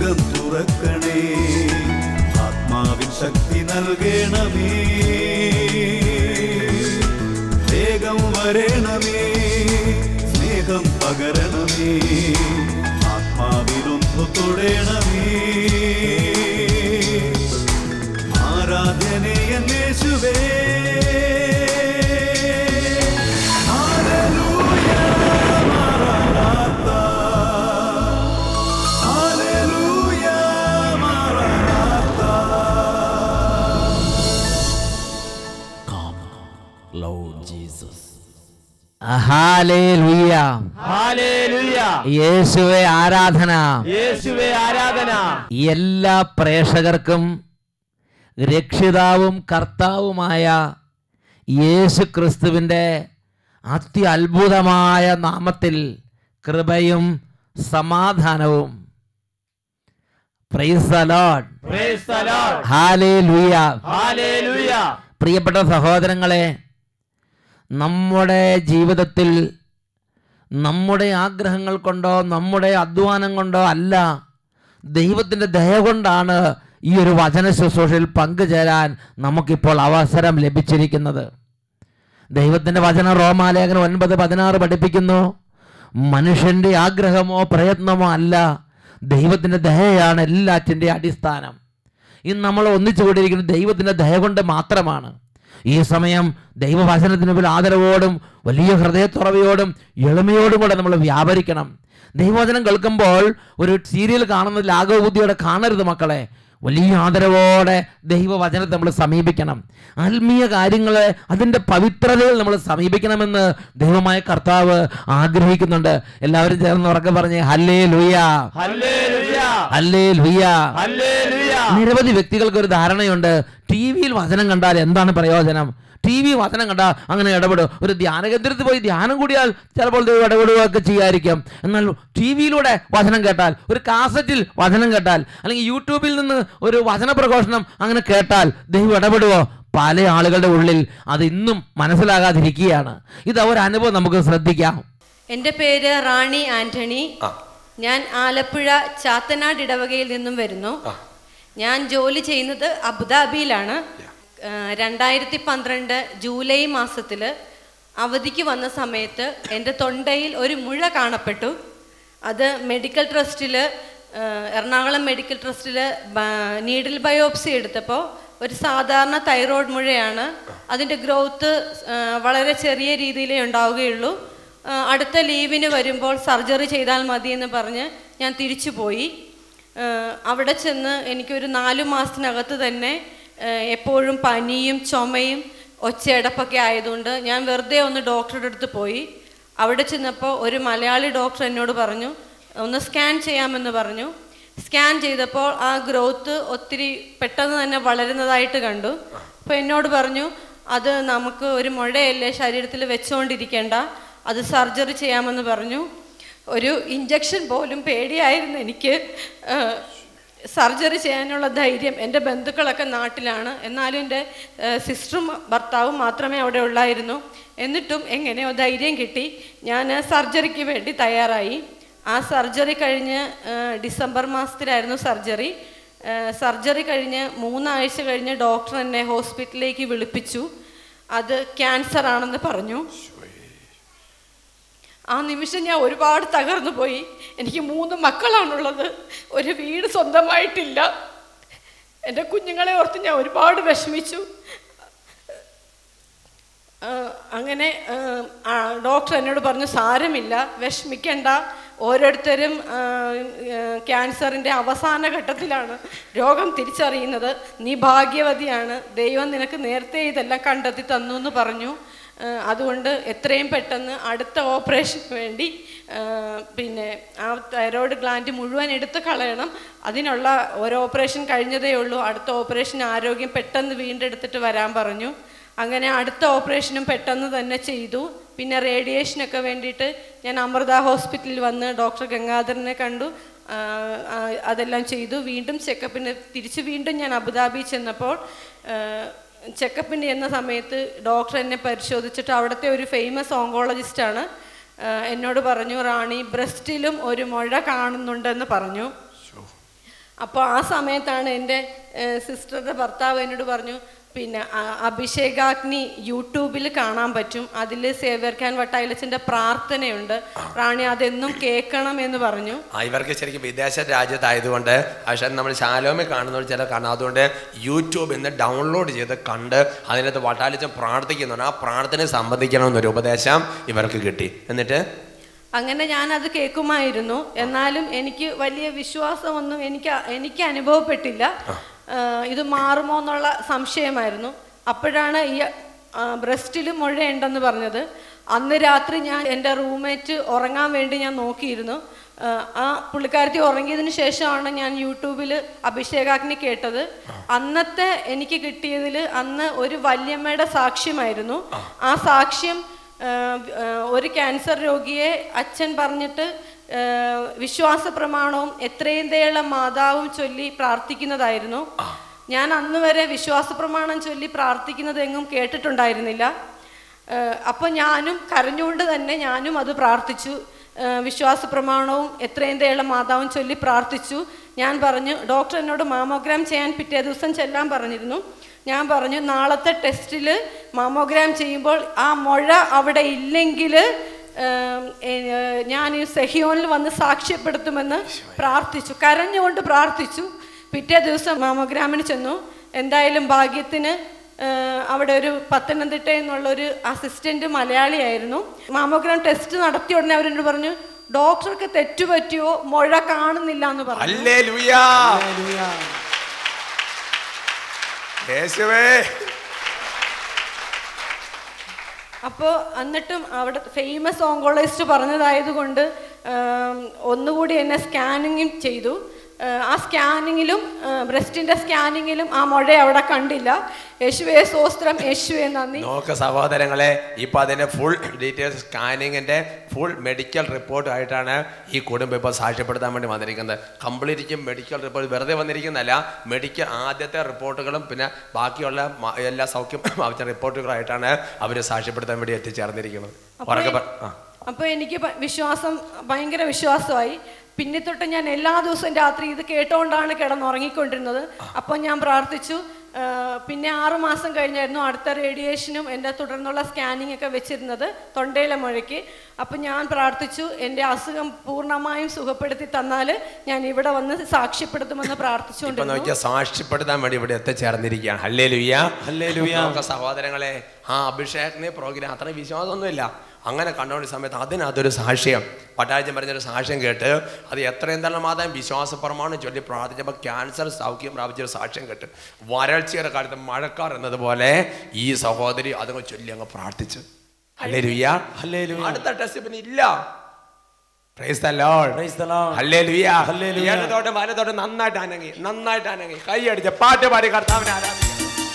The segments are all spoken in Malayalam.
സ്വർഗം തുറക്കണേ ആത്മാവിൻ ശക്തി നൽകണമേ വേഗം വരണമേ സ്നേഹം പകരണമേ ആത്മാവിലൊന്നു തൊടണമേ ആരാധനയേശുവേ ഹല്ലേലൂയ മാറാനാത്ത ഹല്ലേലൂയ മാറാനാത്ത Lord Jesus. ഹാലേലുയ്യ. ഹല്ലേലൂയ. യേശുവെ ആരാധന യേശുവേ ആരാധന എല്ലാ പ്രേക്ഷകർക്കും രക്ഷിതാവും കർത്താവുമായ യേശു ക്രിസ്തുവിൻ്റെ അത്യത്ഭുതമായ നാമത്തിൽ കൃപയും സമാധാനവും praise the lord Praise the Lord. ഹാലേലുയ്യ. ഹല്ലേലൂയ. പ്രിയപ്പെട്ട സഹോദരങ്ങളെ നമ്മുടെ ജീവിതത്തിൽ നമ്മുടെ ആഗ്രഹങ്ങൾ കൊണ്ടോ നമ്മുടെ അധ്വാനം കൊണ്ടോ അല്ല ദൈവത്തിൻ്റെ ദയ കൊണ്ടാണ് ഈ ഒരു വചന ശുശ്രൂഷയിൽ പങ്കുചേരാൻ നമുക്കിപ്പോൾ അവസരം ലഭിച്ചിരിക്കുന്നത് ദൈവത്തിൻ്റെ വചന റോമാലേഖനം ഒൻപത് പതിനാറ് പഠിപ്പിക്കുന്നു മനുഷ്യൻ്റെ ആഗ്രഹമോ പ്രയത്നമോ അല്ല ദൈവത്തിൻ്റെ ദയയാണ് എല്ലാറ്റിൻ്റെ അടിസ്ഥാനം ഇന്ന് നമ്മൾ ഒന്നിച്ചു കൂടിയിരിക്കുന്നത് ദൈവത്തിൻ്റെ ദയ കൊണ്ട് മാത്രമാണ് ഈ സമയം ദൈവവചനത്തിന് മുമ്പിൽ ആദരവോടും വലിയ ഹൃദയത്തുറവയോടും എളിമയോടും കൂടെ നമ്മൾ വ്യാപരിക്കണം ദൈവവചനം കേൾക്കുമ്പോൾ ഒരു സീരിയൽ കാണുന്ന ലാഘവബുദ്ധിയോടെ കാണരുത് മക്കളെ വലിയ ആദരവോടെ ദൈവവചനത്തെ നമ്മൾ സമീപിക്കണം ആത്മീയ കാര്യങ്ങളെ അതിൻ്റെ പവിത്രതയിൽ നമ്മൾ സമീപിക്കണമെന്ന് ദൈവമായ കർത്താവ് ആഗ്രഹിക്കുന്നുണ്ട് എല്ലാവരും ചേർന്ന് ഉറക്കെ പറഞ്ഞ് ഹല്ലേ ലുയ ഹല്ലേലൂയ. ഹല്ലേ ലുയ ഹല്ലേലൂയ. നിരവധി വ്യക്തികൾക്ക് ഒരു ധാരണയുണ്ട് ടി വിയിൽ വചനം കണ്ടാൽ എന്താണ് പ്രയോജനം ടി വി വചനം കണ്ടാൽ അങ്ങനെ ഇടപെടും ഒരു ധ്യാന കേന്ദ്രത്തിൽ പോയി ധ്യാനം കൂടിയാൽ ചിലപ്പോൾ ദൈവം ഇടപെടുകയൊക്കെ ചെയ്യായിരിക്കും എന്നാൽ ടി വിയിലൂടെ വചനം കേട്ടാൽ ഒരു കാസറ്റിൽ വചനം കേട്ടാൽ അല്ലെങ്കിൽ യൂട്യൂബിൽ നിന്ന് ഒരു വചന പ്രഘോഷണം അങ്ങനെ കേട്ടാൽ ദൈവം ഇടപെടുവോ പല ആളുകളുടെ ഉള്ളിൽ അത് ഇന്നും മനസ്സിലാകാതിരിക്കുകയാണ് ഇത് ഒരു അനുഭവം നമുക്ക് ശ്രദ്ധിക്കാം എൻ്റെ പേര് റാണി ആന്റണി ഞാൻ ആലപ്പുഴ ചാത്തനാട് ഇടവകയിൽ നിന്നും വരുന്നു ഞാൻ ജോലി ചെയ്യുന്നത് അബുദാബിയിലാണ് ആ, രണ്ടായിരത്തി പന്ത്രണ്ട് ജൂലൈ മാസത്തിൽ അവധിക്ക് വന്ന സമയത്ത് എൻ്റെ തൊണ്ടയിൽ ഒരു മുഴ കാണപ്പെട്ടു അത് മെഡിക്കൽ ട്രസ്റ്റിൽ എറണാകുളം മെഡിക്കൽ ട്രസ്റ്റിൽ നീഡിൽ ബയോപ്സി എടുത്തപ്പോൾ ഒരു സാധാരണ തൈറോയ്ഡ് മുഴയാണ് അതിൻ്റെ ഗ്രോത്ത് വളരെ ചെറിയ രീതിയിലേ ഉണ്ടാവുകയുള്ളൂ ആ, അടുത്ത ലീവിന് വരുമ്പോൾ സർജറി ചെയ്താൽ മതി എന്ന് പറഞ്ഞ് ഞാൻ തിരിച്ചു പോയി ആ, അവിടെ ചെന്ന് എനിക്കൊരു നാലു മാസത്തിനകത്ത് തന്നെ ആ, എപ്പോഴും പനിയും ചുമയും ഒച്ചയടപ്പൊക്കെ ആയതുകൊണ്ട് ഞാൻ വെറുതെ ഒന്ന് ഡോക്ടറുടെ അടുത്ത് പോയി അവിടെ ചെന്നപ്പോൾ ഒരു മലയാളി ഡോക്ടർ എന്നോട് പറഞ്ഞു ഒന്ന് സ്കാൻ ചെയ്യാമെന്ന് പറഞ്ഞു സ്കാൻ ചെയ്തപ്പോൾ ആ ഗ്രോത്ത് ഒത്തിരി പെട്ടെന്ന് തന്നെ വളരുന്നതായിട്ട് കണ്ടു അപ്പോൾ എന്നോട് പറഞ്ഞു അത് നമുക്ക് ഒരു മുഴയല്ലേ ശരീരത്തിൽ വെച്ചുകൊണ്ടിരിക്കേണ്ട അത് സർജറി ചെയ്യാമെന്ന് പറഞ്ഞു ഒരു ഇഞ്ചക്ഷൻ പോലും പേടിയായിരുന്നു എനിക്ക് സർജറി ചെയ്യാനുള്ള ധൈര്യം എൻ്റെ ബന്ധുക്കളൊക്കെ നാട്ടിലാണ് എന്നാലും എൻ്റെ സിസ്റ്ററും ഭർത്താവും മാത്രമേ അവിടെ ഉള്ളായിരുന്നു എന്നിട്ടും എങ്ങനെയോ ധൈര്യം കിട്ടി ഞാൻ സർജറിക്ക് വേണ്ടി തയ്യാറായി ആ സർജറി കഴിഞ്ഞ് ആ, ഡിസംബർ മാസത്തിലായിരുന്നു സർജറി ആ, സർജറി കഴിഞ്ഞ് മൂന്നാഴ്ച കഴിഞ്ഞ് ഡോക്ടർ എന്നെ ഹോസ്പിറ്റലിലേക്ക് വിളിപ്പിച്ചു അത് ക്യാൻസർ ആണെന്ന് പറഞ്ഞു ആ നിമിഷം ഞാൻ ഒരുപാട് തകർന്നു പോയി എനിക്ക് മൂന്ന് മക്കളാണുള്ളത് ഒരു വീട് സ്വന്തമായിട്ടില്ല എൻ്റെ കുഞ്ഞുങ്ങളെ ഓർത്ത് ഞാൻ ഒരുപാട് വിഷമിച്ചു ആ, അങ്ങനെ ആ, ആ, ഡോക്ടർ എന്നോട് പറഞ്ഞു സാരമില്ല വിഷമിക്കണ്ട ഓരോരുത്തരും ആ, ആ, ക്യാൻസറിൻ്റെ അവസാന ഘട്ടത്തിലാണ് രോഗം തിരിച്ചറിയുന്നത് നീ ഭാഗ്യവതിയാണ് ദൈവം നിനക്ക് നേരത്തെ ഇതെല്ലാം കണ്ടെത്തി തന്നു എന്ന് പറഞ്ഞു ആ, അതുകൊണ്ട് എത്രയും പെട്ടെന്ന് അടുത്ത ഓപ്പറേഷന് വേണ്ടി ആ, പിന്നെ ആ തൈറോയ്ഡ് ഗ്ലാൻഡ് മുഴുവൻ എടുത്ത് കളയണം അതിനുള്ള ഒരു ഓപ്പറേഷൻ കഴിഞ്ഞതേ ഉള്ളൂ അടുത്ത ഓപ്പറേഷൻ ആരോഗ്യം പെട്ടെന്ന് വീണ്ടെടുത്തിട്ട് വരാൻ പറഞ്ഞു അങ്ങനെ അടുത്ത ഓപ്പറേഷനും പെട്ടെന്ന് തന്നെ ചെയ്തു പിന്നെ റേഡിയേഷനൊക്കെ വേണ്ടിയിട്ട് ഞാൻ അമൃത ഹോസ്പിറ്റലിൽ വന്ന് ഡോക്ടർ ഗംഗാധരനെ കണ്ടു ആ, ആ, അതെല്ലാം ചെയ്തു വീണ്ടും ചെക്കപ്പിന് തിരിച്ച് വീണ്ടും ഞാൻ അബുദാബി ചെന്നപ്പോൾ ചെക്കപ്പിന് ചെന്ന സമയത്ത് ഡോക്ടർ എന്നെ പരിശോധിച്ചിട്ട് അവിടുത്തെ ഒരു ഫേമസ് ഓങ്കോളജിസ്റ്റാണ് എന്നോട് പറഞ്ഞു റാണി ബ്രസ്റ്റിലും ഒരു മുഴ കാണുന്നുണ്ടെന്ന് പറഞ്ഞു അപ്പോൾ ആ സമയത്താണ് എൻ്റെ സിസ്റ്ററുടെ ഭർത്താവ് എന്നോട് പറഞ്ഞു പിന്നെ അ- അഭിഷേകാഗ്നി യൂട്യൂബിൽ കാണാൻ പറ്റും അതിൽ സേവ്യർ ഖാൻ വട്ടായിലച്ചൻ്റെ പ്രാർത്ഥനയുണ്ട് റാണി അതെന്നും കേൾക്കണം എന്ന് പറഞ്ഞു ആ ഇവർക്ക് ശരിക്കും വിദേശ രാജ്യത്തായതുകൊണ്ട് പക്ഷേ നമ്മൾ ശാലോമി കാണുന്നവർ ചില കാണാം അതുകൊണ്ട് യൂട്യൂബിൽ നിന്ന് ഡൗൺലോഡ് ചെയ്ത് കണ്ട് അതിനകത്ത് വട്ടാലിച്ചൻ പ്രാർത്ഥിക്കുന്നുണ്ട് ആ പ്രാർത്ഥനയെ സംബന്ധിക്കണമെന്നൊരു ഉപദേശം ഇവർക്ക് കിട്ടി എന്നിട്ട് അങ്ങനെ ഞാൻ അത് കേൾക്കുമായിരുന്നു എന്നാലും എനിക്ക് വലിയ വിശ്വാസമൊന്നും എനിക്ക് എനിക്ക് അനുഭവപ്പെട്ടില്ല ആ, ഇത് മാറുമോ എന്നുള്ള സംശയമായിരുന്നു അപ്പോഴാണ് ഈ ബ്രസ്റ്റിൽ മുഴയുണ്ടെന്ന് പറഞ്ഞത് അന്ന് രാത്രി ഞാൻ എൻ്റെ റൂംമേറ്റ് ഉറങ്ങാൻ വേണ്ടി ഞാൻ നോക്കിയിരുന്നു ആ, ആ പുള്ളിക്കാരത്തി ഉറങ്ങിയതിന് ശേഷമാണ് ഞാൻ യൂട്യൂബിൽ അഭിഷേകാഗ്നി കേട്ടത് അന്നത്തെ എനിക്ക് കിട്ടിയതിൽ അന്ന് ഒരു വല്യമ്മയുടെ സാക്ഷ്യമായിരുന്നു ആ സാക്ഷ്യം ആഹ് ആഹ് ഒരു ക്യാൻസർ രോഗിയെ അച്ഛൻ പറഞ്ഞിട്ട് ആഹ് വിശ്വാസ പ്രമാണവും എത്രയും ദയുള്ള മാതാവും ചൊല്ലി പ്രാർത്ഥിക്കുന്നതായിരുന്നു ഞാൻ അന്ന് വരെ വിശ്വാസ പ്രമാണം ചൊല്ലി പ്രാർത്ഥിക്കുന്നത് എങ്ങും കേട്ടിട്ടുണ്ടായിരുന്നില്ല ആഹ് അപ്പോൾ ഞാനും കരഞ്ഞുകൊണ്ട് തന്നെ ഞാനും അത് പ്രാർത്ഥിച്ചു ആഹ് വിശ്വാസ പ്രമാണവും എത്രയും ദയുള്ള മാതാവും ചൊല്ലി പ്രാർത്ഥിച്ചു ഞാൻ പറഞ്ഞു ഡോക്ടർ എന്നോട് മാമോഗ്രാം ചെയ്യാൻ പിറ്റേ ദിവസം ചെല്ലാൻ പറഞ്ഞിരുന്നു ഞാൻ പറഞ്ഞു നാളത്തെ ടെസ്റ്റിൽ മാമോഗ്രാം ചെയ്യുമ്പോൾ ആ മുഴ അവിടെ ഇല്ലെങ്കിൽ ഞാൻ ഈ സെഹിയോനിൽ വന്ന് സാക്ഷ്യപ്പെടുത്തുമെന്ന് പ്രാർത്ഥിച്ചു കരഞ്ഞുകൊണ്ട് പ്രാർത്ഥിച്ചു പിറ്റേ ദിവസം മാമോഗ്രാമിന് ചെന്നു എന്തായാലും ഭാഗ്യത്തിന് ഏഹ്, അവിടെ ഒരു പത്തനംതിട്ട എന്നുള്ള ഒരു അസിസ്റ്റന്റ് മലയാളിയായിരുന്നു മാമോഗ്രാം ടെസ്റ്റ് നടത്തിയ ഉടനെ അവരെന്നോട് പറഞ്ഞു ഡോക്ടർക്ക് തെറ്റുപറ്റിയോ മുഴ കാണുന്നില്ല എന്ന് പറഞ്ഞു അല്ലേ ലുയാ യേശുവേ അപ്പോൾ എന്നിട്ടും അവിടെ ഫേമസ് ഓങ്കോളജിസ്റ്റ് പറഞ്ഞതായതുകൊണ്ട് ആം, ഒന്നുകൂടി എന്നെ സ്കാനിങ്ങും ചെയ്തു ആ, ആ സ്കാനിങ്ങിലും ബ്രസ്റ്റിന്റെ സ്കാനിങ്ങിലും ആ മുഴ അവിടെ കണ്ടില്ല യേശുവേ സ്വസ്ത്രം യേശുവേ നന്ദി നോക്ക് സഹോദരങ്ങളെ ഇപ്പൊ അതിന്റെ ഫുൾ ഡീറ്റെയിൽസ് സ്കാനിങ്ങിന്റെ ഫുൾ മെഡിക്കൽ റിപ്പോർട്ട് ആയിട്ടാണ് ഈ കുടുംബം ഇപ്പോൾ സാക്ഷ്യപ്പെടുത്താൻ വേണ്ടി വന്നിരിക്കുന്നത് കംപ്ലീറ്റ് മെഡിക്കൽ റിപ്പോർട്ട് വെറുതെ വന്നിരിക്കുന്നതല്ല മെഡിക്കൽ ആദ്യത്തെ റിപ്പോർട്ടുകളും പിന്നെ ബാക്കിയുള്ള മ- എല്ലാ സൗഖ്യം ആവശ്യ റിപ്പോർട്ടുകളായിട്ടാണ് അവർ സാക്ഷ്യപ്പെടുത്താൻ വേണ്ടി എത്തിച്ചേർന്നിരിക്കുന്നത് ഉറക്കെ പറ ആ. അപ്പോൾ എനിക്ക് ഭ- വിശ്വാസം ഭയങ്കര വിശ്വാസമായി പിന്നെ തൊട്ട് ഞാൻ എല്ലാ ദിവസവും രാത്രി ഇത് കേട്ടോണ്ടാണ് കിടന്നുറങ്ങിക്കൊണ്ടിരുന്നത് അപ്പോൾ ഞാൻ പ്രാർത്ഥിച്ചു ആ, പിന്നെ ആറു മാസം കഴിഞ്ഞായിരുന്നു അടുത്ത റേഡിയേഷനും എൻ്റെ തുടർന്നുള്ള സ്കാനിങ് ഒക്കെ വെച്ചിരുന്നത് തൊണ്ടയിലെ മുഴയ്ക്ക് അപ്പം ഞാൻ പ്രാർത്ഥിച്ചു എൻ്റെ അസുഖം പൂർണ്ണമായും സുഖപ്പെടുത്തി തന്നാൽ ഞാൻ ഇവിടെ വന്ന് സാക്ഷ്യപ്പെടുത്തുമെന്ന് ഇപ്പൊ പ്രാർത്ഥിച്ചുകൊണ്ടിരുന്നു നോക്കിയാൽ സാക്ഷ്യപ്പെടുത്താൻ വേണ്ടി ഇവിടെ എത്തിച്ചേർന്നിരിക്കുകയാണ് ഹല്ലേ ലുയ്യ ഹല്ലേലൂയ. നോക്ക സഹോദരങ്ങളെ ആ അഭിഷേകനെ പ്രോഗ്രാം അത്ര വിശ്വാസമൊന്നുമില്ല അങ്ങനെ കണ്ടുകൊണ്ട സമയത്ത് അതിനകത്തൊരു സാക്ഷ്യം പട്ടാഴ്ച പറഞ്ഞൊരു സാക്ഷ്യം കേട്ട് അത് എത്രയും തന്നെ മാതാം വിശ്വാസപ്രമാണം ചൊല്ലി പ്രാർത്ഥിച്ചപ്പോൾ ക്യാൻസർ സൗഖ്യം പ്രാപിച്ചൊരു സാക്ഷ്യം കേട്ട് വരൾച്ചയുടെ കാലത്ത് മഴക്കാർ എന്നതുപോലെ ഈ സഹോദരി അതങ്ങ് ചൊല്ലി അങ്ങ് പ്രാർത്ഥിച്ചു ഹല്ലേ ലുയ്യ ഹല്ലേലൂയ. അടുത്ത ടെസ്റ്റ് പിന്നെ ഇല്ല Praise the Lord. Praise the Lord. ഹല്ലേലൂയ. ഹല്ലേലൂയ. ഇടത്തോട്ട് വലത്തോട്ട് നന്നായിട്ട് അനങ്ങി നന്നായിട്ട് അനങ്ങി കൈയടിച്ച് പാട്ട് പാടി കർത്താവിനെ ആരാധിക്കാം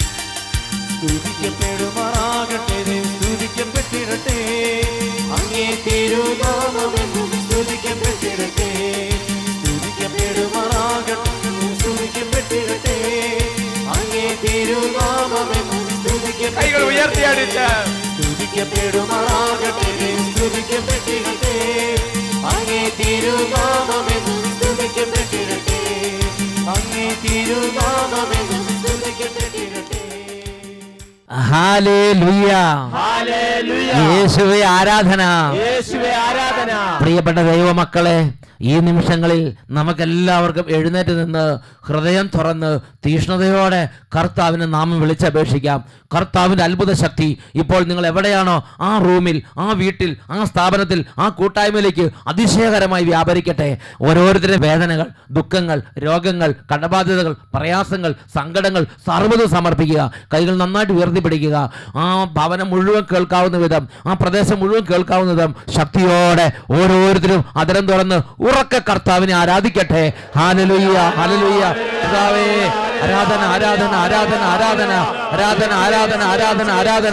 സ്തുതിക്കപ്പെടുമാറാകട്ടെ ദൈവം സ്തുതിക്കപ്പെട്ടിടട്ടെ അങ്ങേ തിരുനാമമെന്നും സ്തുതിക്കപ്പെട്ടിടട്ടെ സ്തുതിക്കപ്പെടുമാറാകട്ടെ ദൈവം സ്തുതിക്കപ്പെട്ടിടട്ടെ അങ്ങേ തിരുനാമമെന്നും കൈകൾ സ്തുതിക്കപ്പെട്ടിടട്ടെ ഉയർത്തിയടിച്ച് സ്തുതിക്കപ്പെടുമാറാകട്ടെ ദൈവം സ്തുതിക്കപ്പെട്ടിടട്ടെ അങ്ങേ തിരുനാമമെന്നും സ്തുതിക്കപ്പെട്ടിടട്ടെ അങ്ങേ തിരുനാമമെന്നും സ്തുതിക്കപ്പെട്ടിടട്ടെ ഹാലേലുയ്യ. ഹല്ലേലൂയ യേശുവേ ആരാധന യേശുവേ ആരാധന പ്രിയപ്പെട്ട ദൈവമക്കളെ ഈ നിമിഷങ്ങളിൽ നമുക്കെല്ലാവർക്കും എഴുന്നേറ്റ് നിന്ന് ഹൃദയം തുറന്ന് തീഷ്ണതയോടെ കർത്താവിന് നാമം വിളിച്ചപേക്ഷിക്കാം കർത്താവിൻ്റെ അത്ഭുത ശക്തി ഇപ്പോൾ നിങ്ങൾ എവിടെയാണോ ആ റൂമിൽ ആ വീട്ടിൽ ആ സ്ഥാപനത്തിൽ ആ കൂട്ടായ്മയിലേക്ക് അതിശയകരമായി വ്യാപരിക്കട്ടെ ഓരോരുത്തരുടെ വേദനകൾ ദുഃഖങ്ങൾ രോഗങ്ങൾ കടബാധ്യതകൾ പ്രയാസങ്ങൾ സങ്കടങ്ങൾ സർവ്വതും സമർപ്പിക്കുക കൈകൾ നന്നായിട്ട് ഉയർത്തിപ്പിടിക്കുക ആ ഭവനം മുഴുവൻ കേൾക്കാവുന്ന വിധം ആ പ്രദേശം മുഴുവൻ കേൾക്കാവുന്ന വിധം ശക്തിയോടെ ഓരോരുത്തരും അതരം തുറന്ന് ഉറക്കെ കർത്താവിനെ ആരാധിക്കട്ടെ ഹാലലുയ്യ ഹാലലുയ്യ കർത്താവേ ആരാധന ആരാധന ആരാധന ആരാധന ആരാധന ആരാധന ആരാധന ആരാധന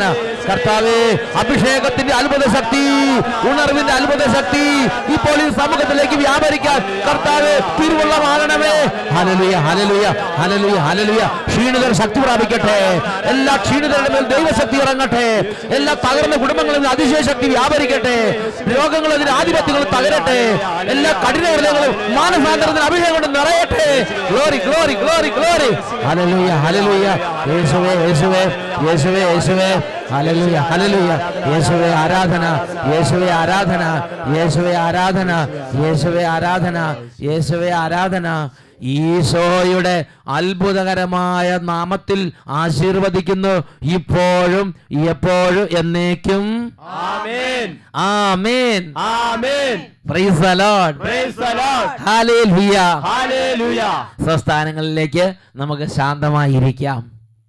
കർത്താവേ അഭിഷേകത്തിന്റെ അത്ഭുത ശക്തി ഉണർവിന്റെ അത്ഭുത ശക്തി ഇപ്പോൾ ഈ സമൂഹത്തിലേക്ക് വ്യാപരിക്കാൻ കർത്താവേ തിരുവുള്ളമാകണമേ ഹലലുയ ഹലലുയ ഹലലുയ ഹലലുയ ക്ഷീണിതർ ശക്തി പ്രാപിക്കട്ടെ എല്ലാ ക്ഷീണിതരുടെ മേൽ ദൈവശക്തി ഇറങ്ങട്ടെ എല്ലാ തകർന്ന കുടുംബങ്ങളിൽ നിന്ന് അതിശയ ശക്തി വ്യാപരിക്കട്ടെ രോഗങ്ങൾ അതിന് ആധിപത്യങ്ങൾ തകരട്ടെ എല്ലാ കഠിന ഹൃദയങ്ങളും മാനസാന്തരത്തിന് അഭിഷേകം കൊണ്ട് നിറയട്ടെ ഗ്ലോറി ഗ്ലോറി ഗ്ലോറി ഗ്ലോറി ഹലലുയ ഹലലുയ യേശുവേ യേശുവേ യേശുവേ യേശുവേ ഹലലുയ ഹലലുയ യേശുവേ ആരാധന യേശുവേ ആരാധന യേശുവേ ആരാധന യേശുവേ ആരാധന യേശുവേ ആരാധന ഈശോയുടെ അത്ഭുതകരമായ നാമത്തിൽ ആശീർവദിക്കുന്നു ഇപ്പോഴും എപ്പോഴും എന്നേക്കും ആമേൻ ആമേൻ ആമേൻ praise the lord praise the lord ഹല്ലേലൂയ ഹല്ലേലൂയ സ്വസ്ഥാനങ്ങളിലേക്ക് നമുക്ക് ശാന്തമായിരിക്കാം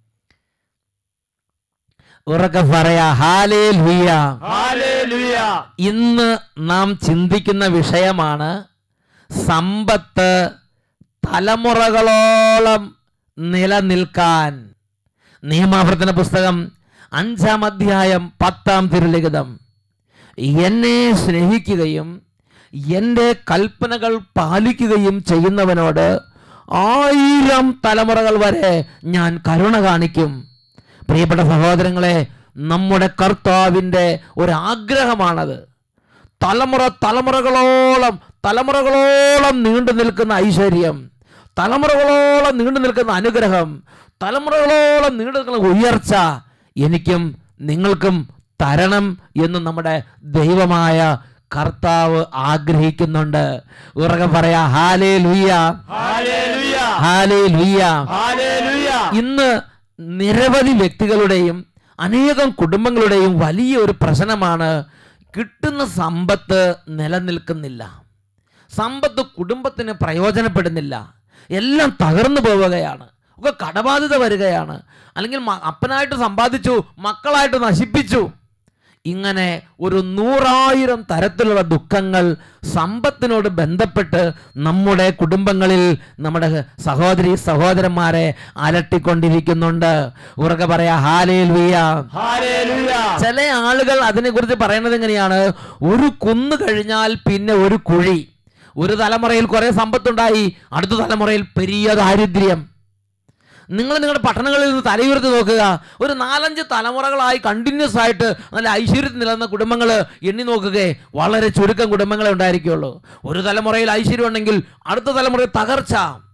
ഉറക്കെ പറയാ ഹാലേലുയ ഹല്ലേലൂയ ഇന്ന് നാം ചിന്തിക്കുന്ന വിഷയമാണ് സമ്പത്ത് തലമുറകളോളം നിലനിൽക്കാൻ നിയമാവർത്തന പുസ്തകം അഞ്ചാം അധ്യായം പത്താം തിരുലിഖിതം എന്നെ സ്നേഹിക്കുകയും എൻ്റെ കൽപ്പനകൾ പാലിക്കുകയും ചെയ്യുന്നവനോട് ആയിരം തലമുറകൾ വരെ ഞാൻ കരുണ കാണിക്കും പ്രിയപ്പെട്ട സഹോദരങ്ങളെ നമ്മുടെ കർത്താവിൻ്റെ ഒരു ആഗ്രഹമാണത് തലമുറ തലമുറകളോളം തലമുറകളോളം നീണ്ടു നിൽക്കുന്ന ഐശ്വര്യം തലമുറകളോളം നീണ്ടു നിൽക്കുന്ന അനുഗ്രഹം തലമുറകളോളം നീണ്ടു നിൽക്കുന്ന ഉയർച്ച എനിക്കും നിങ്ങൾക്കും തരണം എന്ന് നമ്മുടെ ദൈവമായ കർത്താവ് ആഗ്രഹിക്കുന്നുണ്ട് ഉറക്കെ പറയാ ഹാലേ ലുയ്യ ഹല്ലേലൂയ ഹാലേ ലുയ്യ ഹല്ലേലൂയ ഇന്ന് നിരവധി വ്യക്തികളുടെയും അനേകം കുടുംബങ്ങളുടെയും വലിയ ഒരു പ്രശ്നമാണ് കിട്ടുന്ന സമ്പത്ത് നിലനിൽക്കുന്നില്ല സമ്പത്ത് കുടുംബത്തിന് പ്രയോജനപ്പെടുന്നില്ല എല്ലാം തകർന്നു പോവുകയാണ് ഒക്കെ കടബാധ്യത വരികയാണ് അല്ലെങ്കിൽ മ- അപ്പനായിട്ട് സമ്പാദിച്ചു മക്കളായിട്ട് നശിപ്പിച്ചു ഇങ്ങനെ ഒരു നൂറായിരം തരത്തിലുള്ള ദുഃഖങ്ങൾ സമ്പത്തിനോട് ബന്ധപ്പെട്ട് നമ്മുടെ കുടുംബങ്ങളിൽ നമ്മുടെ സഹോദരി സഹോദരന്മാരെ അലട്ടിക്കൊണ്ടിരിക്കുന്നുണ്ട് ഉറക്കെ പറയാ ഹാലേൽ വിയ ഹല്ലേലൂയ ചില ആളുകൾ അതിനെക്കുറിച്ച് പറയുന്നത് എങ്ങനെയാണ് ഒരു കുന്ന് കഴിഞ്ഞാൽ പിന്നെ ഒരു കുഴി ഒരു തലമുറയിൽ കുറെ സമ്പത്തുണ്ടായി അടുത്ത തലമുറയിൽ പെരിയ ദാരിദ്ര്യം നിങ്ങൾ നിങ്ങളുടെ പട്ടണങ്ങളിൽ നിന്ന് തലയുയർത്തി നോക്കുക ഒരു നാലഞ്ച് തലമുറകളായി കണ്ടിന്യൂസ് ആയിട്ട് നല്ല ഐശ്വര്യത്തിൽ നിലനിന്ന കുടുംബങ്ങൾ എണ്ണി നോക്കുകയെ വളരെ ചുരുക്കം കുടുംബങ്ങളെ ഉണ്ടായിരിക്കുകയുള്ളൂ ഒരു തലമുറയിൽ ഐശ്വര്യം ഉണ്ടെങ്കിൽ അടുത്ത തലമുറയിൽ തകർച്ച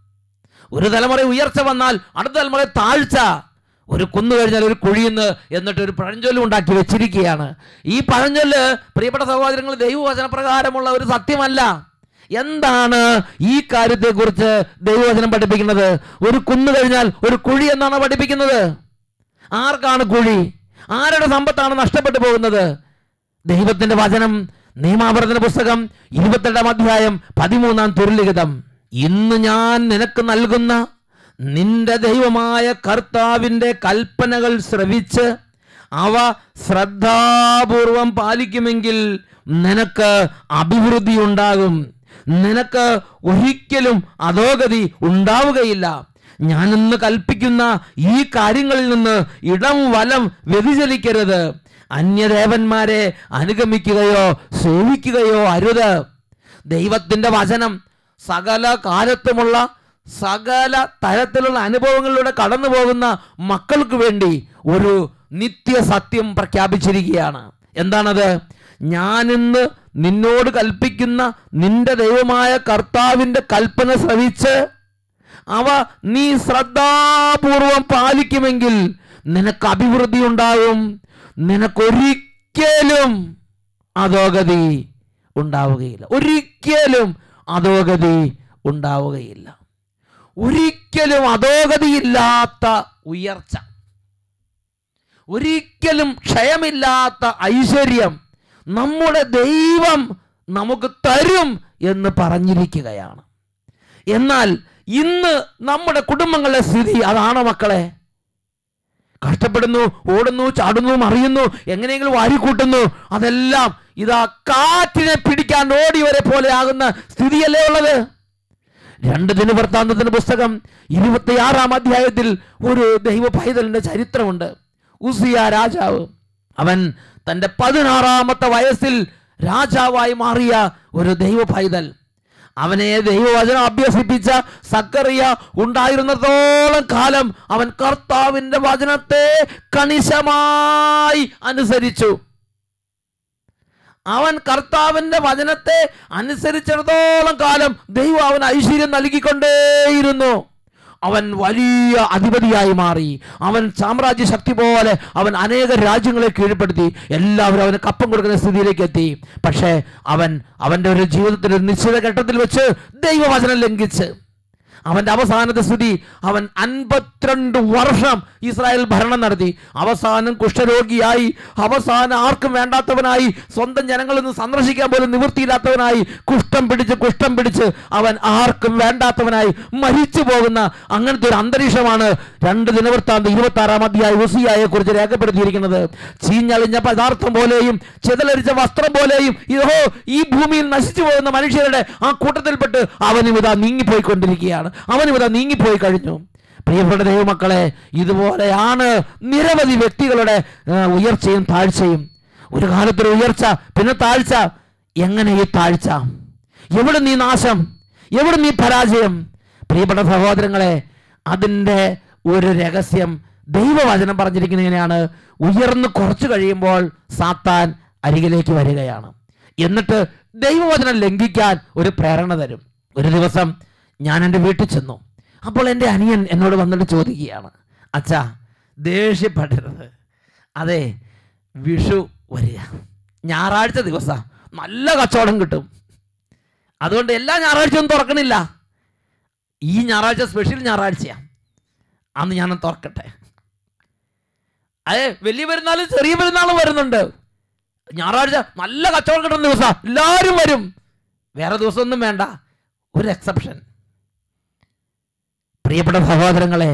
ഒരു തലമുറ ഉയർച്ച വന്നാൽ അടുത്ത തലമുറ താഴ്ച ഒരു കുന്നു കഴിഞ്ഞാൽ ഒരു കുഴിയുന്ന് എന്നിട്ട് ഒരു പഴഞ്ചൊല്ല് ഉണ്ടാക്കി വെച്ചിരിക്കുകയാണ് ഈ പഴഞ്ചൊല്ല് പ്രിയപ്പെട്ട സഹോദരങ്ങൾ ദൈവവചന പ്രകാരമുള്ള ഒരു സത്യമല്ല എന്താണ് ഈ കാര്യത്തെക്കുറിച്ച് ദൈവവചനം പഠിപ്പിക്കുന്നത് ഒരു കുന്നു കഴിഞ്ഞാൽ ഒരു കുഴി എന്നാണ് പഠിപ്പിക്കുന്നത് ആർക്കാണ് കുഴി ആരുടെ സമ്പത്താണ് നഷ്ടപ്പെട്ടു പോകുന്നത് ദൈവത്തിന്റെ വചനം നിയമാവർത്തന പുസ്തകം ഇരുപത്തെട്ടാം അധ്യായം പതിമൂന്നാം തുരുലിഖിതം ഇന്ന് ഞാൻ നിനക്ക് നൽകുന്ന നിന്റെ ദൈവമായ കർത്താവിൻ്റെ കൽപ്പനകൾ ശ്രവിച്ച് അവ ശ്രദ്ധാപൂർവം പാലിക്കുമെങ്കിൽ നിനക്ക് അഭിവൃദ്ധി ഉണ്ടാകും നിനക്ക് ഒരിക്കലും അധോഗതി ഉണ്ടാവുകയില്ല ഞാൻ ഇന്ന് കൽപ്പിക്കുന്ന ഈ കാര്യങ്ങളിൽ നിന്ന് ഇടം വലം വ്യതിചലിക്കരുത് അന്യദേവന്മാരെ അനുഗമിക്കുകയോ സേവിക്കുകയോ അരുത് ദൈവത്തിൻ്റെ വചനം സകല കാലത്തുമുള്ള സകല തരത്തിലുള്ള അനുഭവങ്ങളിലൂടെ കടന്നു പോകുന്ന മക്കൾക്ക് വേണ്ടി ഒരു നിത്യസത്യം പ്രഖ്യാപിച്ചിരിക്കുകയാണ് എന്താണത് ഞാനിന്ന് നിന്നോട് കൽപ്പിക്കുന്ന നിന്റെ ദൈവമായ കർത്താവിൻ്റെ കൽപ്പന ശ്രവിച്ച് അവ നീ ശ്രദ്ധാപൂർവം പാലിക്കുമെങ്കിൽ നിനക്ക് അഭിവൃദ്ധി ഉണ്ടാകും നിനക്കൊരിക്കലും അധോഗതി ഉണ്ടാവുകയില്ല ഒരിക്കലും അധോഗതി ഉണ്ടാവുകയില്ല ഒരിക്കലും അധോഗതിയില്ലാത്ത ഉയർച്ച ഒരിക്കലും ക്ഷയമില്ലാത്ത ഐശ്വര്യം നമ്മുടെ ദൈവം നമുക്ക് തരും എന്ന് പറഞ്ഞിരിക്കുകയാണ് എന്നാൽ ഇന്ന് നമ്മുടെ കുടുംബങ്ങളുടെ സ്ഥിതി അതാണ് മക്കളെ കഷ്ടപ്പെടുന്നു ഓടുന്നു ചാടുന്നു മറിയുന്നു എങ്ങനെയെങ്കിലും വാരിക്കൂട്ടുന്നു അതെല്ലാം ഇതാ കാറ്റിനെ പിടിക്കാൻ ഓടി വരെ പോലെ ആകുന്ന സ്ഥിതിയല്ലേ ഉള്ളത് രണ്ട് ദിനവൃത്താന്തത്തിന്റെ പുസ്തകം ഇരുപത്തിയാറാം അധ്യായത്തിൽ ഒരു ദൈവ പൈതലിന്റെ ചരിത്രമുണ്ട് ഉസിയ രാജാവ് അവൻ തൻ്റെ പതിനാറാമത്തെ വയസ്സിൽ രാജാവായി മാറിയ ഒരു ദൈവ പൈതൽ അവനെ ദൈവവചനം അഭ്യസിപ്പിച്ച സക്കറിയ ഉണ്ടായിരുന്നതോളം കാലം അവൻ കർത്താവിൻ്റെ വചനത്തെ കണിശമായി അനുസരിച്ചു അവൻ കർത്താവിൻ്റെ വചനത്തെ അനുസരിച്ചിടത്തോളം കാലം ദൈവം അവൻ ഐശ്വര്യം നൽകിക്കൊണ്ടേയിരുന്നു അവൻ വലിയ അധിപതിയായി മാറി അവൻ സാമ്രാജ്യ ശക്തി പോലെ അവൻ അനേക രാജ്യങ്ങളെ കീഴ്പ്പെടുത്തി എല്ലാവരും അവന് കപ്പം കൊടുക്കുന്ന സ്ഥിതിയിലേക്ക് എത്തി പക്ഷേ അവൻ അവൻ്റെ ഒരു ജീവിതത്തിൻ്റെ ഒരു നിശ്ചിത ഘട്ടത്തിൽ വെച്ച് ദൈവവചനം ലംഘിച്ച് അവൻ്റെ അവസാനത്തെ സ്ഥിതി അവൻ അൻപത്തിരണ്ട് വർഷം ഇസ്രായേൽ ഭരണം നടത്തി അവസാനം കുഷ്ഠരോഗിയായി അവസാനം ആർക്കും വേണ്ടാത്തവനായി സ്വന്തം ജനങ്ങളൊന്നും സന്ദർശിക്കാൻ പോലും നിവൃത്തിയില്ലാത്തവനായി കുഷ്ഠം പിടിച്ച് കുഷ്ഠം പിടിച്ച് അവൻ ആർക്കും വേണ്ടാത്തവനായി മരിച്ചു പോകുന്ന അങ്ങനത്തെ ഒരു അന്തരീക്ഷമാണ് രണ്ട് ദിനവൃത്താന്ത ഇരുപത്തി ആറാം അധ്യായ ഉസിയായെ കുറിച്ച് രേഖപ്പെടുത്തിയിരിക്കുന്നത് ചീഞ്ഞളിഞ്ഞ പദാർത്ഥം പോലെയും ചെതലരിച്ച വസ്ത്രം പോലെയും ഇതോ ഈ ഭൂമിയിൽ നശിച്ചു പോകുന്ന മനുഷ്യരുടെ ആ കൂട്ടത്തിൽപ്പെട്ട് അവനും ഇതാ നീങ്ങിപ്പോയിക്കൊണ്ടിരിക്കുകയാണ് അവനും ഇതാ നീങ്ങിപ്പോയി കഴിഞ്ഞു പ്രിയപ്പെട്ട ദൈവമക്കളെ ഇതുപോലെയാണ് നിരവധി വ്യക്തികളുടെ ആ, ഉയർച്ചയും താഴ്ചയും ഒരു കാലത്തൊരു ഉയർച്ച പിന്നെ താഴ്ച എങ്ങനെ ഈ താഴ്ച എവിടെ നീ നാശം എവിടെ നീ പരാജയം പ്രിയപ്പെട്ട സഹോദരങ്ങളെ അതിൻ്റെ ഒരു രഹസ്യം ദൈവവചനം പറഞ്ഞിരിക്കുന്നത് ഇങ്ങനെയാണ് ഉയർന്ന് കുറച്ച് കഴിയുമ്പോൾ സാത്താൻ അരികിലേക്ക് വരികയാണ് എന്നിട്ട് ദൈവവചനം ലംഘിക്കാൻ ഒരു പ്രേരണ തരും ഒരു ദിവസം ഞാൻ എൻ്റെ വീട്ടിൽ ചെന്നു അപ്പോൾ എൻ്റെ അനിയൻ എന്നോട് വന്നിട്ട് ചോദിക്കുകയാണ് അച്ഛാ ദേഷ്യപ്പെടരുത് അതെ വിഷു വരിക ഞായറാഴ്ച ദിവസം നല്ല കച്ചവടം കിട്ടും അതുകൊണ്ട് എല്ലാ ഞായറാഴ്ചയും തുറക്കണില്ല ഈ ഞായറാഴ്ച സ്പെഷ്യൽ ഞായറാഴ്ചയാണ് അന്ന് ഞാൻ തുറക്കട്ടെ അതെ വലിയ പെരുന്നാളും ചെറിയ പെരുന്നാളും വരുന്നുണ്ട് ഞായറാഴ്ച നല്ല കച്ചവടം കിട്ടുന്ന ദിവസം എല്ലാവരും വരും വേറെ ദിവസമൊന്നും വേണ്ട ഒരു എക്സെപ്ഷൻ പ്രിയപ്പെട്ട സഹോദരങ്ങളെ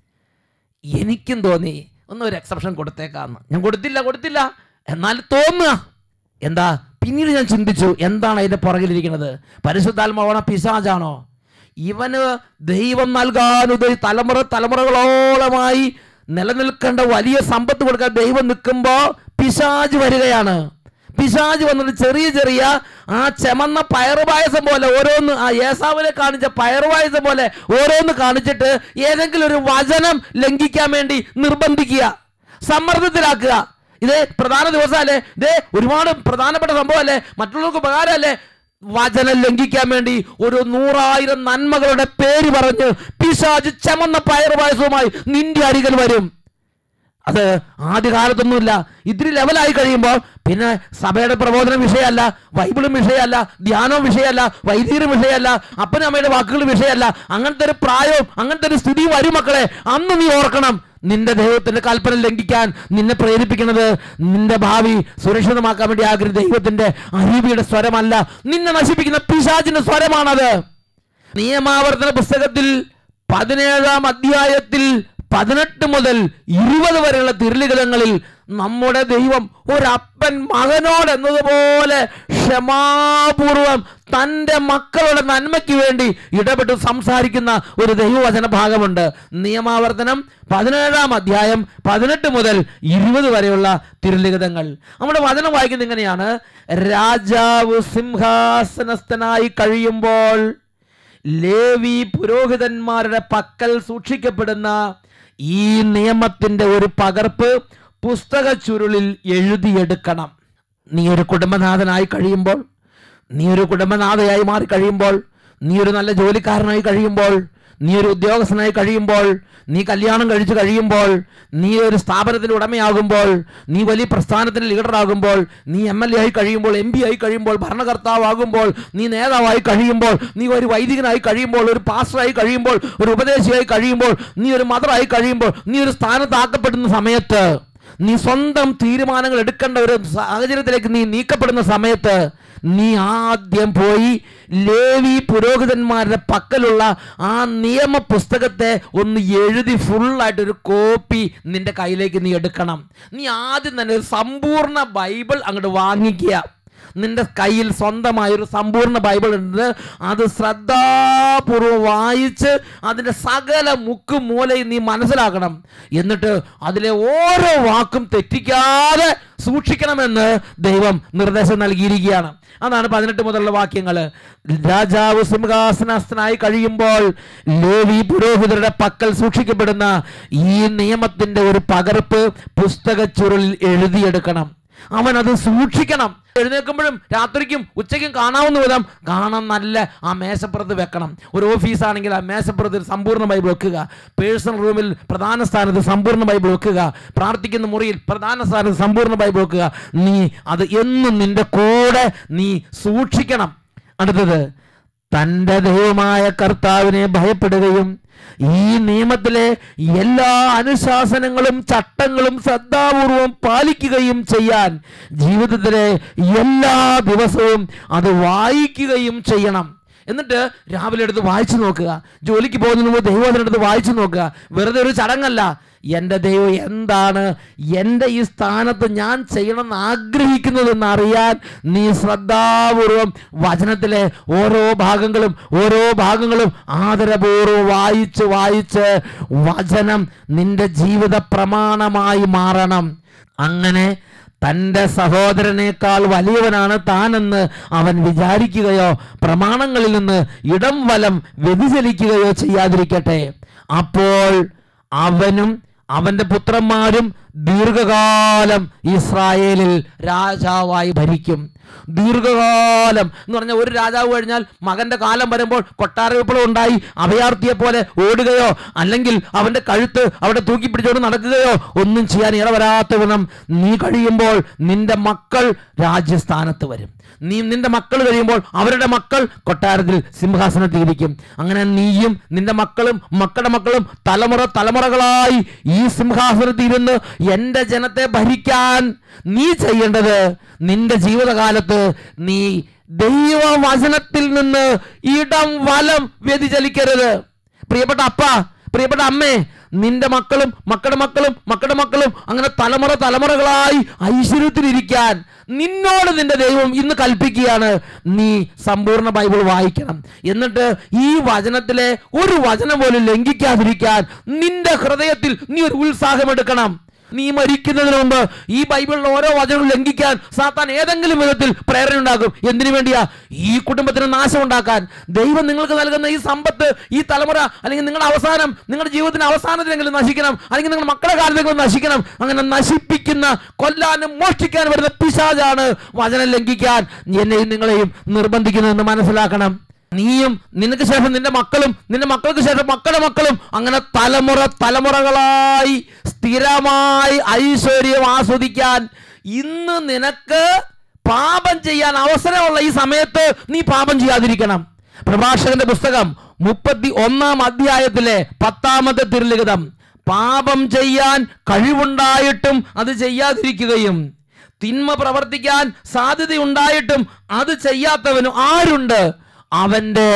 എനിക്കും തോന്നി ഒന്ന് ഒരു എക്സെപ്ഷൻ കൊടുത്തേക്കാന്ന് ഞാൻ കൊടുത്തില്ല കൊടുത്തില്ല എന്നാൽ തോന്നുക എന്താ പിന്നീട് ഞാൻ ചിന്തിച്ചു എന്താണ് അതിൻ്റെ പുറകിലിരിക്കുന്നത് പരിശുദ്ധാത്മാവാണോ പിശാചാണോ ഇവന് ദൈവം നൽകാനുദ തലമുറ തലമുറകളോളമായി നിലനിൽക്കേണ്ട വലിയ സമ്പത്ത് കൊടുക്കാൻ ദൈവം നിൽക്കുമ്പോൾ പിശാജ് വരികയാണ് പിശാജ് വന്നിട്ട് ചെറിയ ചെറിയ ആ ചെമന്ന പയറുപായസം പോലെ ഓരോന്ന് ആ ഏസാവിനെ കാണിച്ച പയറുപായസം പോലെ ഓരോന്ന് കാണിച്ചിട്ട് ഏതെങ്കിലും ഒരു വചനം ലംഘിക്കാൻ വേണ്ടി നിർബന്ധിക്കുക സമ്മർദ്ദത്തിലാക്കുക ഇത് പ്രധാന ദിവസമല്ലേ ഇത് ഒരുപാട് പ്രധാനപ്പെട്ട സംഭവമല്ലേ മറ്റുള്ളവർക്ക് ഉപകാരമല്ലേ വചനം ലംഘിക്കാൻ വേണ്ടി ഒരു നൂറായിരം നന്മകളുടെ പേര് പറഞ്ഞ് പിശാജ് ചെമന്ന പയറുപായസവുമായി നിന്റെ അരികിൽ വരും അത് ആദ്യകാലത്തൊന്നുമില്ല ഇത്തിരി ലെവലായി കഴിയുമ്പോൾ പിന്നെ സഭയുടെ പ്രബോധനം വിഷയമല്ല ബൈബിളും വിഷയമല്ല ധ്യാനവും വിഷയമല്ല വൈദ്യരും വിഷയമല്ല അപ്പനും അമ്മയുടെ വാക്കുകൾ വിഷയമല്ല അങ്ങനത്തെ ഒരു പ്രായവും അങ്ങനത്തെ ഒരു സ്ഥിതിയും വരും മക്കളെ അന്ന് നീ ഓർക്കണം നിന്റെ ദൈവത്തിന്റെ കൽപ്പന ലംഘിക്കാൻ നിന്നെ പ്രേരിപ്പിക്കുന്നത് നിന്റെ ഭാവി സുരക്ഷിതമാക്കാൻ വേണ്ടി ആഗ്രഹിക്കുന്ന ദൈവത്തിന്റെ അരീബിയുടെ സ്വരമല്ല നിന്നെ നശിപ്പിക്കുന്ന പിശാചിന്റെ സ്വരമാണത് നിയമാവർത്തന പുസ്തകത്തിൽ പതിനേഴാം അധ്യായത്തിൽ പതിനെട്ട് മുതൽ ഇരുപത് വരെയുള്ള തിരുലിഖിതങ്ങളിൽ നമ്മുടെ ദൈവം ഒരപ്പൻ മകനോട് എന്നതുപോലെ ക്ഷമാപൂർവം തൻ്റെ മക്കളുടെ നന്മയ്ക്ക് വേണ്ടി ഇടപെട്ട് സംസാരിക്കുന്ന ഒരു ദൈവവചന ഭാഗമുണ്ട് നിയമാവർത്തനം പതിനേഴാം അധ്യായം പതിനെട്ട് മുതൽ ഇരുപത് വരെയുള്ള തിരുലിഖിതങ്ങൾ നമ്മുടെ വചനം വായിക്കുന്നത് ഇങ്ങനെയാണ് രാജാവ് സിംഹാസനസ്ഥനായി കഴിയുമ്പോൾ ലേവി പുരോഹിതന്മാരുടെ പക്കൽ സൂക്ഷിക്കപ്പെടുന്ന ഈ നിയമത്തിന്റെ ഒരു പകർപ്പ് പുസ്തക ചുരുളിൽ എഴുതിയെടുക്കണം നീ ഒരു കുടുംബനാഥനായി കഴിയുമ്പോൾ നീ ഒരു കുടുംബനാഥയായി മാറി കഴിയുമ്പോൾ നീ ഒരു നല്ല ജോലിക്കാരനായി കഴിയുമ്പോൾ നീ ഒരു ഉദ്യോഗസ്ഥനായി കഴിയുമ്പോൾ നീ കല്യാണം കഴിച്ചു കഴിയുമ്പോൾ നീ ഒരു സ്ഥാപനത്തിന്റെ ഉടമയാകുമ്പോൾ നീ വലിയ പ്രസ്ഥാനത്തിന്റെ ലീഡറാകുമ്പോൾ നീ എം എൽ എ ആയി കഴിയുമ്പോൾ എം പി ആയി കഴിയുമ്പോൾ ഭരണകർത്താവാകുമ്പോൾ നീ നേതാവായി കഴിയുമ്പോൾ നീ ഒരു വൈദികനായി കഴിയുമ്പോൾ ഒരു പാസ്റ്ററായി കഴിയുമ്പോൾ ഒരു ഉപദേശിയായി കഴിയുമ്പോൾ നീ ഒരു മദറായി കഴിയുമ്പോൾ നീ ഒരു സ്ഥാനത്താക്കപ്പെടുന്ന സമയത്ത് നീ സ്വന്തം തീരുമാനങ്ങൾ എടുക്കേണ്ട ഒരു സാഹചര്യത്തിലേക്ക് നീ നീക്കപ്പെടുന്ന സമയത്ത് നീ ആദ്യം പോയി ലേവി പുരോഹിതന്മാരുടെ പക്കലുള്ള ആ നിയമ പുസ്തകത്തെ ഒന്ന് എഴുതി ഫുള്ളായിട്ടൊരു കോപ്പി നിന്റെ കയ്യിലേക്ക് നീ എടുക്കണം നീ ആദ്യം തന്നെ ഒരു സമ്പൂർണ്ണ ബൈബിൾ അങ്ങോട്ട് വാങ്ങിക്കുക നിന്റെ കയ്യിൽ സ്വന്തമായ ഒരു സമ്പൂർണ്ണ ബൈബിൾ ഉണ്ട് അത് ശ്രദ്ധാപൂർവം വായിച്ച് അതിൻ്റെ സകല മുക്കും മൂലയും നീ മനസ്സിലാക്കണം എന്നിട്ട് അതിലെ ഓരോ വാക്കും തെറ്റിക്കാതെ സൂക്ഷിക്കണമെന്ന് ദൈവം നിർദ്ദേശം നൽകിയിരിക്കുകയാണ് അതാണ് പതിനെട്ട് മുതലുള്ള വാക്യങ്ങൾ രാജാവ് സിംഹാസനസ്ഥനായി കഴിയുമ്പോൾ ലേവി പുരോഹിതരുടെ പക്കൽ സൂക്ഷിക്കപ്പെടുന്ന ഈ നിയമത്തിന്റെ ഒരു പകർപ്പ് പുസ്തക ചുരുളിൽ എഴുതിയെടുക്കണം അവൻ അത് സൂക്ഷിക്കണം എഴുന്നേൽക്കുമ്പോഴും രാത്രിക്കും ഉച്ചയ്ക്കും കാണാവുന്ന വിധം കാണാൻ നല്ല ആ മേശപ്പുറത്ത് വെക്കണം ഒരു ഓഫീസാണെങ്കിൽ ആ മേശപ്പുറത്ത് ഒരു സമ്പൂർണ്ണ ബൈബിൾ വെക്കുക പേഴ്സണൽ റൂമിൽ പ്രധാന സ്ഥാനത്ത് സമ്പൂർണ്ണ ബൈബിൾ വെക്കുക പ്രാർത്ഥിക്കുന്ന മുറിയിൽ പ്രധാന സ്ഥാനത്ത് സമ്പൂർണ്ണ ബൈബിൾ വെക്കുക നീ അത് എന്നും നിന്റെ കൂടെ നീ സൂക്ഷിക്കണം അടുത്തത് തൻ്റെ ദൈവമായ കർത്താവിനെ ഭയപ്പെടുകയും ഈ നിയമത്തിലെ എല്ലാ അനുശാസനങ്ങളും ചട്ടങ്ങളും ശ്രദ്ധാപൂർവം പാലിക്കുകയും ചെയ്യാൻ ജീവിതത്തിലെ എല്ലാ ദിവസവും അത് വായിക്കുകയും ചെയ്യണം എന്നിട്ട് രാവിലെ എടുത്ത് വായിച്ചു നോക്കുക ജോലിക്ക് പോകുന്നതിന് മുമ്പ് ദൈവത്തിനടുത്ത് വായിച്ചു നോക്കുക വെറുതെ ഒരു ചടങ്ങല്ല എൻ്റെ ദൈവം എന്താണ് എൻ്റെ ഈ സ്ഥാനത്ത് ഞാൻ ചെയ്യണമെന്ന് ആഗ്രഹിക്കുന്നതെന്ന് അറിയാൻ നീ ശ്രദ്ധാപൂർവം വചനത്തിലെ ഓരോ ഭാഗങ്ങളും ഓരോ ഭാഗങ്ങളും ആദരപൂർവ്വം വായിച്ച് വായിച്ച് വചനം നിന്റെ ജീവിത പ്രമാണമായി മാറണം അങ്ങനെ തൻ്റെ സഹോദരനേക്കാൾ വലിയവനാണ് താനെന്ന് അവൻ വിചാരിക്കുകയോ പ്രമാണങ്ങളിൽ നിന്ന് ഇടം വലം വ്യതിചലിക്കുകയോ ചെയ്യാതിരിക്കട്ടെ അപ്പോൾ അവനും അവന്റെ പുത്രന്മാരും ദീർഘകാലം ഇസ്രായേലിൽ രാജാവായി ഭരിക്കും ദീർഘകാലം എന്ന് പറഞ്ഞാൽ ഒരു രാജാവ് കഴിഞ്ഞാൽ മകന്റെ കാലം വരുമ്പോൾ കൊട്ടാര വിപ്ലവം ഉണ്ടായി അഭയാർത്ഥിയെ പോലെ ഓടുകയോ അല്ലെങ്കിൽ അവന്റെ കഴുത്ത് അവിടെ തൂക്കി പിടിച്ചുകൊണ്ട് നടക്കുകയോ ഒന്നും ചെയ്യാൻ ഇടവരാത്ത വിധം നീ കഴിയുമ്പോൾ നിന്റെ മക്കൾ രാജ്യസ്ഥാനത്ത് വരും നീ നിന്റെ മക്കൾ കഴിയുമ്പോൾ അവരുടെ മക്കൾ കൊട്ടാരത്തിൽ സിംഹാസനത്തിൽ ഇരിക്കും അങ്ങനെ നീയും നിന്റെ മക്കളും മക്കളുടെ മക്കളും തലമുറ തലമുറകളായി ഈ സിംഹാസനത്തിൽ ഇരുന്ന് എൻ്റെ ജനത്തെ ഭരിക്കാൻ നീ ചെയ്യേണ്ടത് നിന്റെ ജീവിതകാലത്ത് നീ ദൈവവചനത്തിൽ നിന്ന് ഇടം വലം വ്യതിചലിക്കരുത് പ്രിയപ്പെട്ട അപ്പ പ്രിയപ്പെട്ട അമ്മേ നിന്റെ മക്കളും മക്കളുടെ മക്കളും മക്കളുടെ മക്കളും അങ്ങനെ തലമുറ തലമുറകളായി ഐശ്വര്യത്തിലിരിക്കാൻ നിന്നോട് നിന്റെ ദൈവം ഇന്ന് കൽപ്പിക്കുകയാണ് നീ സമ്പൂർണ്ണ ബൈബിൾ വായിക്കണം എന്നിട്ട് ഈ വചനത്തിലെ ഒരു വചനം പോലും ലംഘിക്കാതിരിക്കാൻ നിന്റെ ഹൃദയത്തിൽ നീ ഒരു ഉത്സാഹമെടുക്കണം നീ മരിക്കുന്നതിന് മുമ്പ് ഈ ബൈബിളിലെ ഓരോ വചനവും ലംഘിക്കാൻ സാത്താൻ ഏതെങ്കിലും വിധത്തിൽ പ്രേരണ ഉണ്ടാക്കും എന്തിനു വേണ്ടിയാ ഈ കുടുംബത്തിന് നാശം ഉണ്ടാക്കാൻ ദൈവം നിങ്ങൾക്ക് നൽകുന്ന ഈ സമ്പത്ത് ഈ തലമുറ അല്ലെങ്കിൽ നിങ്ങളുടെ അവസാനം നിങ്ങളുടെ ജീവിതത്തിന്റെ അവസാനത്തിലെങ്കിലും നശിക്കണം അല്ലെങ്കിൽ നിങ്ങളുടെ മക്കളുടെ കാലത്തെങ്കിലും നശിക്കണം അങ്ങനെ നശിപ്പിക്കുന്ന കൊല്ലാനും മോഷ്ടിക്കാനും വരുന്ന പിശാചാണ് വചനം ലംഘിക്കാൻ എന്നെയും നിങ്ങളെയും നിർബന്ധിക്കുന്നതെന്ന് മനസ്സിലാക്കണം നീയും നിനക്ക് ശേഷം നിന്റെ മക്കളും നിന്റെ മക്കൾക്ക് ശേഷം മക്കളുടെ മക്കളും അങ്ങനെ തലമുറ തലമുറകളായി സ്ഥിരമായി ഐശ്വര്യം ആസ്വദിക്കാൻ ഇന്ന് നിനക്ക് പാപം ചെയ്യാൻ അവസരമുള്ള ഈ സമയത്ത് നീ പാപം ചെയ്യാതിരിക്കണം പ്രഭാഷകന്റെ പുസ്തകം മുപ്പത്തി ഒന്നാം അധ്യായത്തിലെ പത്താമത്തെ തിരുലിഖിതം പാപം ചെയ്യാൻ കഴിവുണ്ടായിട്ടും അത് ചെയ്യാതിരിക്കുകയും തിന്മ പ്രവർത്തിക്കാൻ സാധ്യതയുണ്ടായിട്ടും അത് ചെയ്യാത്തവനും ആരുണ്ട് അവന്റെ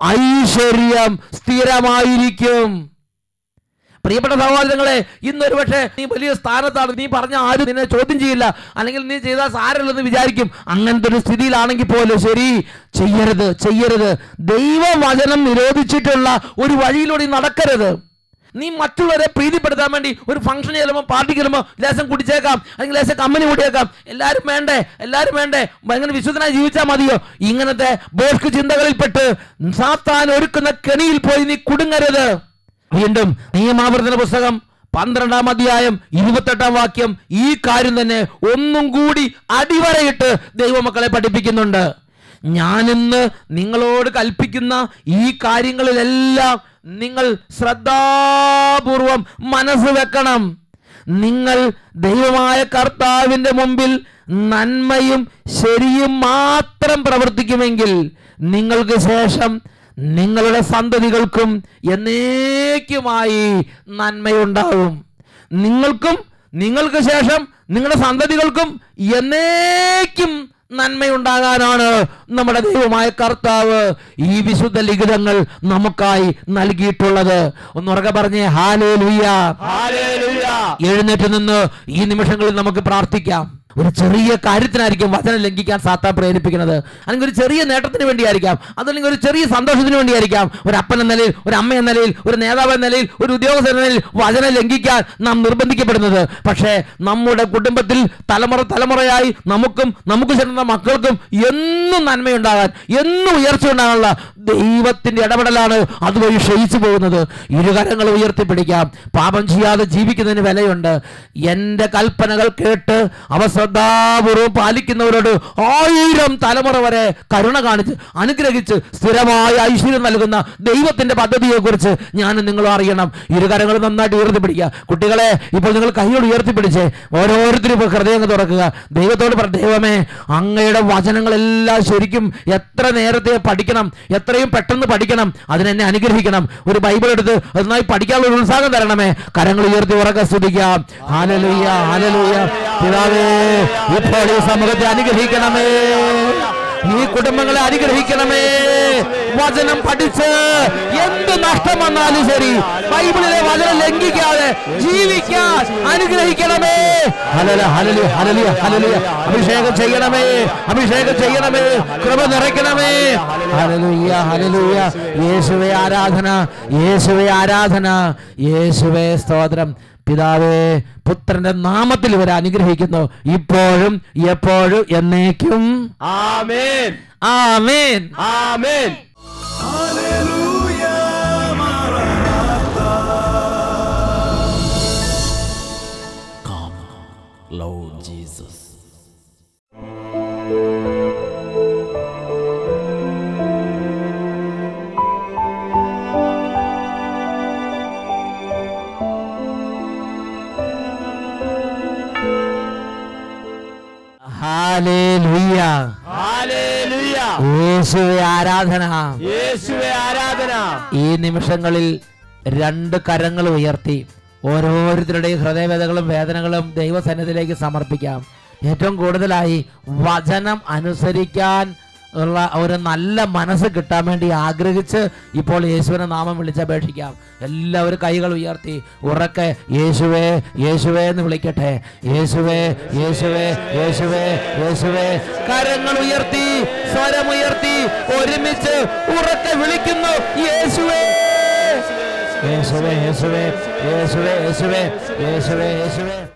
ഐശ്വര്യം സ്ഥിരമായിരിക്കും പ്രിയപ്പെട്ട സഹോദരങ്ങളെ ഇന്നൊരു പക്ഷേ നീ വലിയ സ്ഥാനത്താണ് നീ പറഞ്ഞ ആരും നിന്നെ ചോദ്യം ചെയ്യില്ല അല്ലെങ്കിൽ നീ ചെയ്താൽ സാരമില്ലെന്ന് വിചാരിക്കും അങ്ങനത്തെ ഒരു സ്ഥിതിയിലാണെങ്കിൽ പോലും ശരി ചെയ്യരുത് ചെയ്യരുത് ദൈവവചനം നിരോധിച്ചിട്ടുള്ള ഒരു വഴിയിലൂടെ നീ നടക്കരുത് നീ മറ്റുള്ളവരെ പ്രീതിപ്പെടുത്താൻ വേണ്ടി ഒരു ഫംഗ്ഷൻ ചെല്ലുമ്പോൾ പാർട്ടിക്ക് ചെല്ലുമ്പോൾ ലേശം കുടിച്ചേക്കാം അല്ലെങ്കിൽ ലേശം കമ്പനി കൂട്ടിയേക്കാം എല്ലാവരും വേണ്ടേ എല്ലാവരും വേണ്ടേ ഭയങ്കര വിശുദ്ധനായി ജീവിച്ചാൽ മതിയോ ഇങ്ങനത്തെ ബോഷ്ക്ക് ചിന്തകളിൽപ്പെട്ട് സാത്താൻ ഒരുക്കുന്ന കെണിയിൽ പോയി നീ കുടുങ്ങരുത് വീണ്ടും നിയമാവർത്തന പുസ്തകം പന്ത്രണ്ടാം അധ്യായം ഇരുപത്തെട്ടാം വാക്യം ഈ കാര്യം തന്നെ ഒന്നും കൂടി അടിവരയിട്ട് ദൈവമക്കളെ പഠിപ്പിക്കുന്നുണ്ട് ഞാനിന്ന് നിങ്ങളോട് കൽപ്പിക്കുന്ന ഈ കാര്യങ്ങളിലെല്ലാം നിങ്ങൾ ശ്രദ്ധാപൂർവം മനസ്സ് വെക്കണം നിങ്ങൾ ദൈവമായ കർത്താവിൻ്റെ മുമ്പിൽ നന്മയും ശരിയും മാത്രം പ്രവർത്തിക്കുമെങ്കിൽ നിങ്ങൾക്ക് ശേഷം നിങ്ങളുടെ സന്തതികൾക്കും എന്നേക്കുമായി നന്മയുണ്ടാവും നിങ്ങൾക്കും നിങ്ങൾക്ക് ശേഷം നിങ്ങളുടെ സന്തതികൾക്കും എന്നേക്കും നന്മയുണ്ടാകാനാണ് നമ്മുടെ ദൈവമായ കർത്താവ് ഈ വിശുദ്ധ ലിഖിതങ്ങൾ നമുക്കായി നൽകിയിട്ടുള്ളത് ഒന്നുറക്കെ പറഞ്ഞേ ഹാലേ ലുയ്യ ഹല്ലേലൂയ എഴുന്നേറ്റ് നിന്ന് ഈ നിമിഷങ്ങളിൽ നമുക്ക് പ്രാർത്ഥിക്കാം ഒരു ചെറിയ കാര്യത്തിനായിരിക്കും വചനം ലംഘിക്കാൻ സാത്താൻ പ്രേരിപ്പിക്കുന്നത് അല്ലെങ്കിൽ ഒരു ചെറിയ നേട്ടത്തിന് വേണ്ടിയായിരിക്കാം അതല്ലെങ്കിൽ ഒരു ചെറിയ സന്തോഷത്തിന് വേണ്ടിയായിരിക്കാം ഒരു അപ്പൻ എന്ന നിലയിൽ ഒരു അമ്മ എന്ന നിലയിൽ ഒരു നേതാവ് എന്ന നിലയിൽ ഒരു ഉദ്യോഗസ്ഥൻ എന്ന നിലയിൽ വചനം ലംഘിക്കാൻ നാം നിർബന്ധിക്കപ്പെടുന്നത് പക്ഷേ നമ്മുടെ കുടുംബത്തിൽ തലമുറ തലമുറയായി നമുക്കും നമുക്ക് ചേർന്ന മക്കൾക്കും എന്നും നന്മയുണ്ടാകാൻ എന്നും ഉയർച്ച ഉണ്ടാകാനുള്ള ദൈവത്തിന്റെ ഇടപെടലാണ് അതുവഴി ക്ഷയിച്ചു പോകുന്നത് ഇരുകരങ്ങൾ ഉയർത്തിപ്പിടിക്കാം പാപം ചെയ്യാതെ ജീവിക്കുന്നതിന് വിലയുണ്ട് എൻ്റെ കൽപ്പനകൾ കേട്ട് അവ ശ്രദ്ധാപൂർവം പാലിക്കുന്നവരോട് ആയിരം തലമുറ വരെ കരുണ കാണിച്ച് അനുഗ്രഹിച്ച് സ്ഥിരമായ ഐശ്വര്യം നൽകുന്ന ദൈവത്തിന്റെ പദ്ധതിയെക്കുറിച്ച് ഞാൻ നിങ്ങൾ അറിയണം ഇരുകരങ്ങൾ നന്നായിട്ട് ഉയർത്തിപ്പിടിക്കുക കുട്ടികളെ ഇപ്പോൾ നിങ്ങൾ കൈയോട് ഉയർത്തിപ്പിടിച്ച് ഓരോരുത്തരും ഇപ്പോൾ ഹൃദയം അങ്ങ് തുറക്കുക ദൈവത്തോട് പറ ദൈവമേ അങ്ങയുടെ വചനങ്ങളെല്ലാം ശരിക്കും എത്ര നേരത്തെ പഠിക്കണം എത്രയും പെട്ടെന്ന് പഠിക്കണം അതിനെന്നെ അനുഗ്രഹിക്കണം ഒരു ബൈബിൾ എടുത്ത് അത് നന്നായി പഠിക്കാനുള്ള ഒരു ഉത്സാഹം തരണമേ കരങ്ങൾ ഉയർത്തി ഉറക്കെ സ്തുതിക്കാം ഹാലലുയ്യ ഹാലലുയ്യ പിതാവേ ഇപ്പോൾ ഈ സമൂഹത്തെ അനുഗ്രഹിക്കണമേ ഈ കുടുംബങ്ങളെ അനുഗ്രഹിക്കണമേ വചനം പഠിച്ച് എന്ത് നഷ്ടം വന്നാലും ശരി ബൈബിളിലെ വചനം ലംഘിക്കാതെ ജീവിക്കാൻ അനുഗ്രഹിക്കണമേ ഹലല ഹലലു ഹലലിയ ഹലലിയ അഭിഷേകം ചെയ്യണമേ അഭിഷേകം ചെയ്യണമേ കൃപ നിറയ്ക്കണമേ ഹലലുയ്യ ഹലലുയ്യ യേശുവേ ആരാധന യേശുവേ ആരാധന യേശുവേ സ്തോത്രം പിതാവേ പുത്രന്റെ നാമത്തിൽ ഇവരെ അനുഗ്രഹിക്കുന്നു ഇപ്പോഴും എപ്പോഴും എന്നേക്കും ആമേൻ ആമേൻ ആമേൻ Lord Jesus. ഹാലേലുയ്യ ഹല്ലേലൂയ യേശുവേ ആരാധന യേശുവേ ആരാധന ഈ നിമിഷങ്ങളിൽ രണ്ട് കരങ്ങൾ ഉയർത്തി ഓരോരുത്തരുടെയും ഹൃദയവേദകളും വേദനകളും ദൈവസന്നിധിയിലേക്ക് സമർപ്പിക്കാം ഏറ്റവും കൂടുതലായി വചനം അനുസരിക്കാൻ ഉള്ള ഒരു നല്ല മനസ്സ് കിട്ടാൻ വേണ്ടി ആഗ്രഹിച്ച് ഇപ്പോൾ യേശുവിനെ നാമം വിളിച്ചപേക്ഷിക്കാം എല്ലാവരും കൈകൾ ഉയർത്തി ഉറക്കെ യേശുവേ യേശുവേ എന്ന് വിളിക്കട്ടെ യേശുവേ യേശുവേ യേശുവേ യേശുവേ കരങ്ങൾ ഉയർത്തി സ്വരമുയർത്തി ഒരുമിച്ച് ഉറക്കെ വിളിക്കുന്നു യേശുവേ യേശുവേ യേശുവേ യേശുവേ യേശുവേ യേശുവേ യേശുവേ